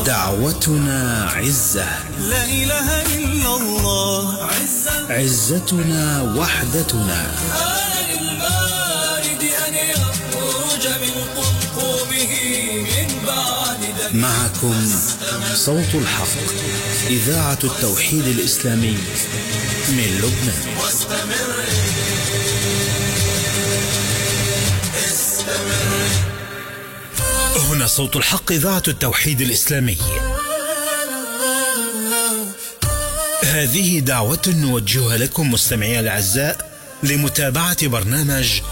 دعوتنا عزة لا إله إلا الله عزا عزتنا وحدتنا آل البارد أن يخرج من قمقمه من بعد دم معكم صوت الحق إذاعة التوحيد الإسلامي من لبنان واستمر هنا صوت الحق إذاعة التوحيد الإسلامي هذه دعوة نوجهها لكم مستمعي الأعزاء لمتابعة برنامج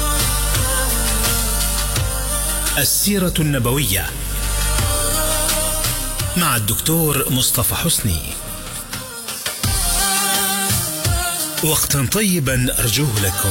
السيرة النبوية مع الدكتور مصطفى حسني وقتا طيبا أرجوه لكم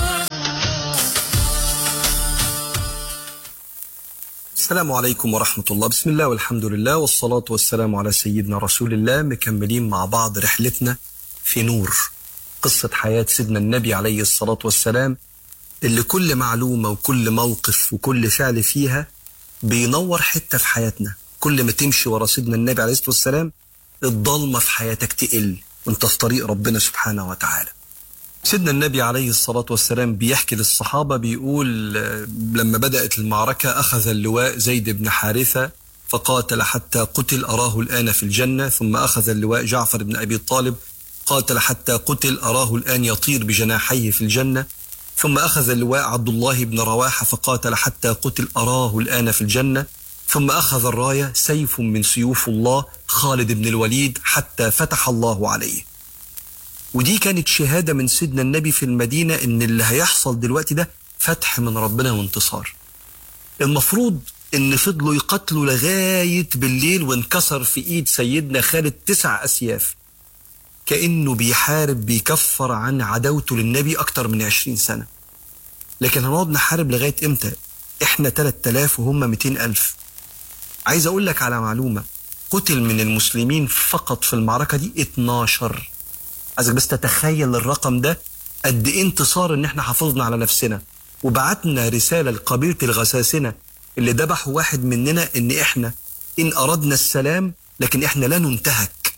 السلام عليكم ورحمة الله بسم الله والحمد لله والصلاة والسلام على سيدنا رسول الله مكملين مع بعض رحلتنا في نور قصة حياة سيدنا النبي عليه الصلاة والسلام اللي كل معلومة وكل موقف وكل فعل فيها بينور حتة في حياتنا كل ما تمشي ورا سيدنا النبي عليه الصلاة والسلام الضلمة في حياتك تقل وانت في طريق ربنا سبحانه وتعالى سيدنا النبي عليه الصلاة والسلام بيحكي للصحابة بيقول آه، لما بدأت المعركة أخذ اللواء زيد بن حارثة فقاتل حتى قتل أراه الآن في الجنة ثم أخذ اللواء جعفر بن أبي طالب قاتل حتى قتل أراه الآن يطير بجناحيه في الجنة ثم أخذ اللواء عبد الله بن رواحة فقاتل حتى قتل أراه الآن في الجنة ثم أخذ الراية سيف من سيوف الله خالد بن الوليد حتى فتح الله عليه ودي كانت شهادة من سيدنا النبي في المدينة إن اللي هيحصل دلوقتي ده فتح من ربنا وانتصار المفروض إن فضلوا يقتلوا لغاية بالليل وانكسر في إيد سيدنا خالد تسع أسياف كأنه بيحارب بيكفر عن عداوته للنبي أكتر من عشرين سنة لكن هنقعد نحارب لغاية إمتى إحنا 3000 وهم 200 ألف عايز أقول لك على معلومة قتل من المسلمين فقط في المعركة دي 12 عايزك بس تتخيل الرقم ده قد ايه انتصار ان احنا حافظنا على نفسنا وبعتنا رساله لقبيله الغساسنه اللي ذبحوا واحد مننا ان احنا ان اردنا السلام لكن احنا لا ننتهك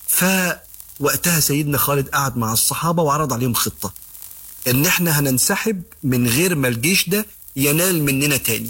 فوقتها سيدنا خالد قعد مع الصحابه وعرض عليهم خطه ان احنا هننسحب من غير ما الجيش ده ينال مننا تاني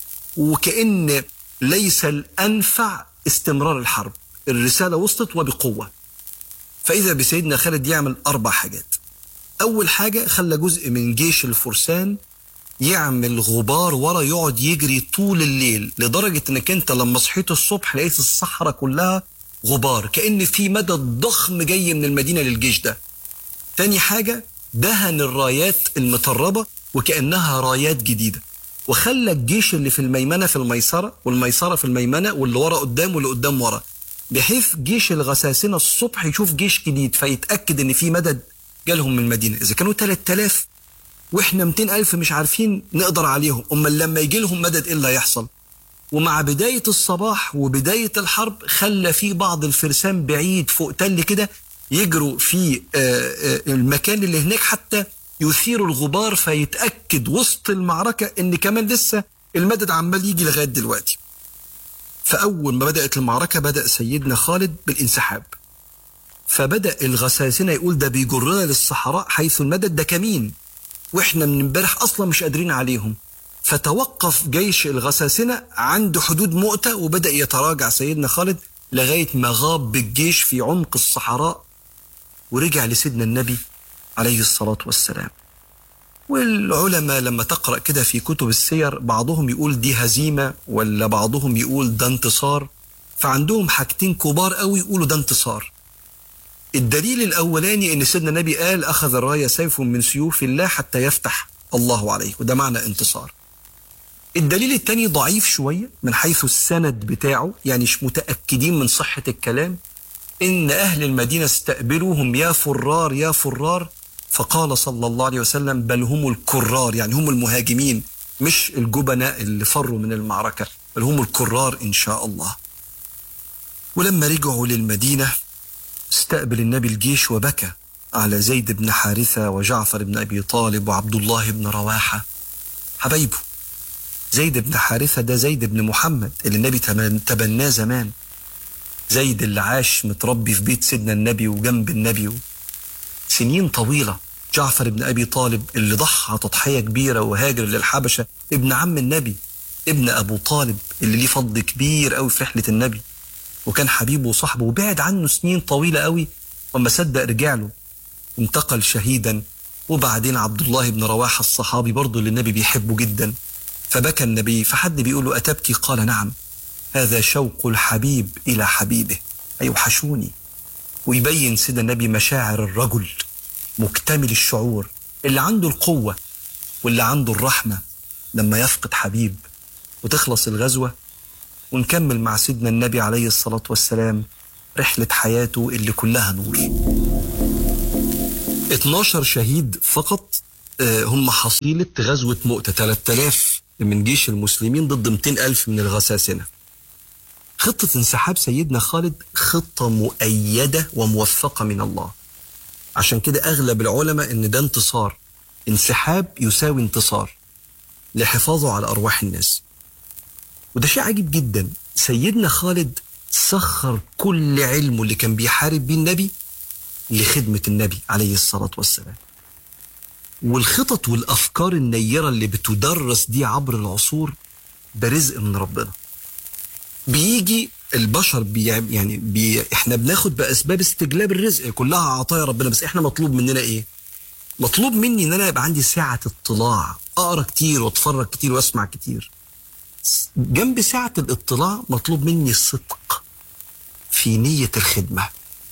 وكأن ليس الأنفع استمرار الحرب الرسالة وصلت وبقوة فإذا بسيدنا خالد يعمل أربع حاجات أول حاجة خلى جزء من جيش الفرسان يعمل غبار ورا يقعد يجري طول الليل لدرجة انك انت لما صحيت الصبح لقيت الصحراء كلها غبار كأن في مدد ضخم جاي من المدينة للجيش ده تاني حاجة دهن الرايات المطربة وكأنها رايات جديدة وخلى الجيش اللي في الميمنة في الميسرة والميسرة في الميمنة واللي ورا قدام واللي قدام ورا بحيث جيش الغساسنة الصبح يشوف جيش جديد فيتأكد ان في مدد جالهم من المدينة اذا كانوا 3000 واحنا 200 ألف مش عارفين نقدر عليهم امال لما يجي لهم مدد ايه اللي هيحصل ومع بداية الصباح وبداية الحرب خلى في بعض الفرسان بعيد فوق تل كده يجروا في آه، آه، المكان اللي هناك حتى يثيروا الغبار فيتأكد وسط المعركة ان كمان لسه المدد عمال يجي لغاية دلوقتي فأول ما بدأت المعركة بدأ سيدنا خالد بالانسحاب فبدأ الغساسنة يقول ده بيجرنا للصحراء حيث المدد ده كمين واحنا من امبارح اصلا مش قادرين عليهم فتوقف جيش الغساسنة عند حدود مؤتة وبدأ يتراجع سيدنا خالد لغاية ما غاب بالجيش في عمق الصحراء ورجع لسيدنا النبي عليه الصلاة والسلام والعلماء لما تقرأ كده في كتب السير بعضهم يقول دي هزيمة ولا بعضهم يقول ده انتصار فعندهم حاجتين كبار قوي يقولوا ده انتصار الدليل الأولاني إن سيدنا النبي قال أخذ الراية سيف من سيوف الله حتى يفتح الله عليه وده معنى انتصار الدليل الثاني ضعيف شوية من حيث السند بتاعه يعني مش متأكدين من صحة الكلام إن أهل المدينة استقبلوهم يا فرار يا فرار فقال صلى الله عليه وسلم بل هم الكرار يعني هم المهاجمين مش الجبناء اللي فروا من المعركة بل هم الكرار إن شاء الله ولما رجعوا للمدينة استقبل النبي الجيش وبكى على زيد بن حارثة وجعفر بن أبي طالب وعبد الله بن رواحة حبايبه زيد بن حارثة ده زيد بن محمد اللي النبي تمن- تبناه زمان زيد اللي عاش متربي في بيت سيدنا النبي وجنب النبي سنين طويلة جعفر بن أبي طالب اللي ضحى تضحية كبيرة وهاجر للحبشة ابن عم النبي ابن أبو طالب اللي ليه فضل كبير قوي في رحلة النبي وكان حبيبه وصاحبه وبعد عنه سنين طويلة قوي وما صدق رجع له انتقل شهيدا وبعدين عبد الله بن رواحة الصحابي برضه اللي النبي بيحبه جدا فبكى النبي فحد بيقول له أتبكي قال نعم هذا شوق الحبيب إلى حبيبه أيوحشوني ويبين سيدنا النبي مشاعر الرجل مكتمل الشعور اللي عنده القوة واللي عنده الرحمة لما يفقد حبيب وتخلص الغزوة ونكمل مع سيدنا النبي عليه الصلاة والسلام رحلة حياته اللي كلها نور 12 شهيد فقط آه، هم حصيلة غزوة مؤتة 3000 من جيش المسلمين ضد 200 ألف من الغساسنة خطة انسحاب سيدنا خالد خطة مؤيدة وموفقة من الله عشان كده أغلب العلماء إن ده انتصار انسحاب يساوي انتصار لحفاظه على أرواح الناس وده شيء عجيب جدا سيدنا خالد سخر كل علمه اللي كان بيحارب بيه النبي لخدمة النبي عليه الصلاة والسلام والخطط والأفكار النيرة اللي بتدرس دي عبر العصور ده رزق من ربنا بيجي البشر بي يعني بي احنا بناخد باسباب استجلاب الرزق كلها عطايا ربنا بس احنا مطلوب مننا ايه؟ مطلوب مني ان انا يبقى عندي سعه اطلاع اقرا كتير واتفرج كتير واسمع كتير جنب سعه الاطلاع مطلوب مني الصدق في نيه الخدمه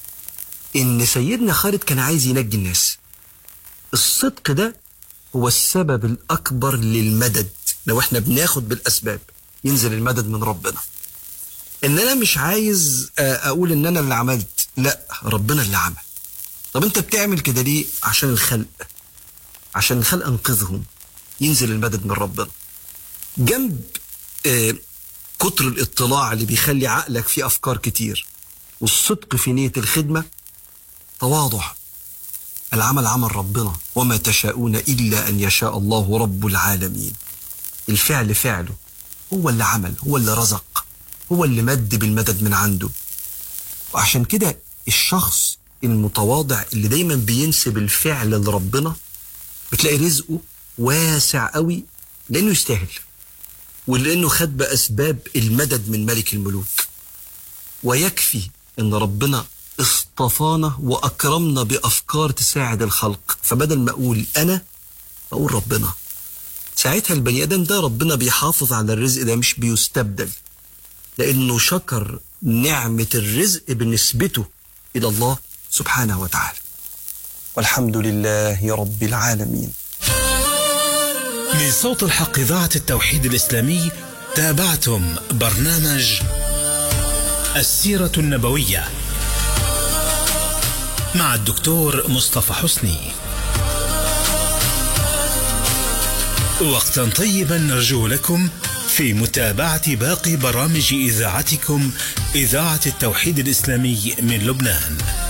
ان سيدنا خالد كان عايز ينجي الناس الصدق ده هو السبب الاكبر للمدد لو احنا بناخد بالاسباب ينزل المدد من ربنا ان انا مش عايز آه، اقول ان انا اللي عملت لا ربنا اللي عمل طب انت بتعمل كده ليه عشان الخلق عشان الخلق انقذهم ينزل المدد من ربنا جنب آه، كتر الاطلاع اللي بيخلي عقلك فيه افكار كتير والصدق في نيه الخدمه تواضع العمل عمل ربنا وما تشاءون الا ان يشاء الله رب العالمين الفعل فعله هو اللي عمل هو اللي رزق هو اللي مد بالمدد من عنده وعشان كده الشخص المتواضع اللي دايما بينسب الفعل لربنا بتلاقي رزقه واسع قوي لانه يستاهل ولانه خد باسباب المدد من ملك الملوك ويكفي ان ربنا اصطفانا واكرمنا بافكار تساعد الخلق فبدل ما اقول انا اقول ربنا ساعتها البني ادم ده ربنا بيحافظ على الرزق ده مش بيستبدل لانه شكر نعمه الرزق بنسبته الى الله سبحانه وتعالى والحمد لله رب العالمين من صوت الحق إذاعة التوحيد الإسلامي تابعتم برنامج السيرة النبوية مع الدكتور مصطفى حسني وقتا طيبا نرجو لكم في متابعة باقي برامج إذاعتكم إذاعة التوحيد الإسلامي من لبنان